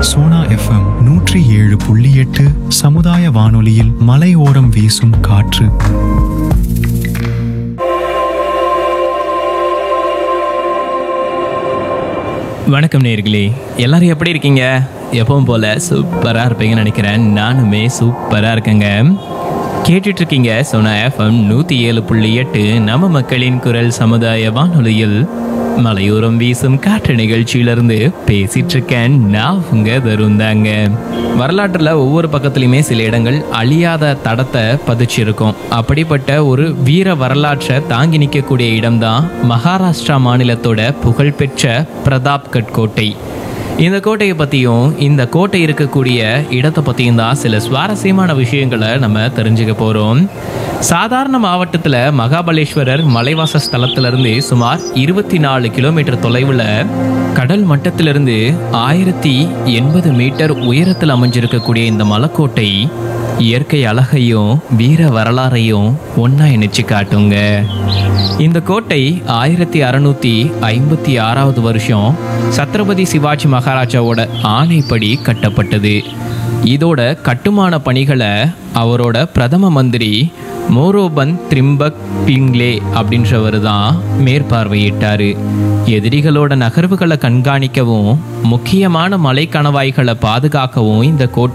Sona FM நூற்றி ஏழு புள்ளி எட்டு சமுதாய வானொலியில் மலையோரம் வீசும் காற்று வணக்கம் நேர்களே எல்லாரும் எப்படி இருக்கீங்க எப்பவும் போல சூப்பராக இருப்பீங்கன்னு நினைக்கிறேன் நானுமே சூப்பராக இருக்கேங்க கேட்டுட்டு இருக்கீங்க சோனா எஃப்எம் நூற்றி ஏழு புள்ளி எட்டு நம்ம மக்களின் குரல் சமுதாய வானொலியில் மலையோரம் வீசும் காற்று நிகழ்ச்சியிலிருந்து பேசிட்டு இருக்கேன் நான் உங்க தருந்தாங்க வரலாற்றில் ஒவ்வொரு பக்கத்துலையுமே சில இடங்கள் அழியாத தடத்தை பதிச்சிருக்கும் அப்படிப்பட்ட ஒரு வீர வரலாற்றை தாங்கி நிற்கக்கூடிய இடம்தான் மகாராஷ்டிரா மாநிலத்தோட புகழ்பெற்ற பிரதாப்கட் கோட்டை இந்த கோட்டையை பற்றியும் இந்த கோட்டை இருக்கக்கூடிய இடத்தை பற்றியும் தான் சில சுவாரஸ்யமான விஷயங்களை நம்ம தெரிஞ்சுக்க போகிறோம் சாதாரண மாவட்டத்தில் மகாபலேஸ்வரர் மலைவாச ஸ்தலத்திலிருந்து சுமார் இருபத்தி நாலு கிலோமீட்டர் தொலைவில் கடல் மட்டத்திலிருந்து ஆயிரத்தி எண்பது மீட்டர் உயரத்தில் அமைஞ்சிருக்கக்கூடிய இந்த மலைக்கோட்டை இயற்கை அழகையும் வீர வரலாறையும் ஒன்றா இணைச்சு காட்டுங்க இந்த கோட்டை ஆயிரத்தி அறுநூத்தி ஐம்பத்தி ஆறாவது வருஷம் சத்ரபதி சிவாஜி மகாராஜாவோட ஆணைப்படி கட்டப்பட்டது இதோட கட்டுமான பணிகளை அவரோட பிரதம மந்திரி மோரோபந்த் திரிம்பக் பிங்லே அப்படின்றவர் தான் மேற்பார்வையிட்டாரு எதிரிகளோட நகர்வுகளை கண்காணிக்கவும் முக்கியமான மலை கணவாய்களை பாதுகாக்கவும் இந்த கோட்டை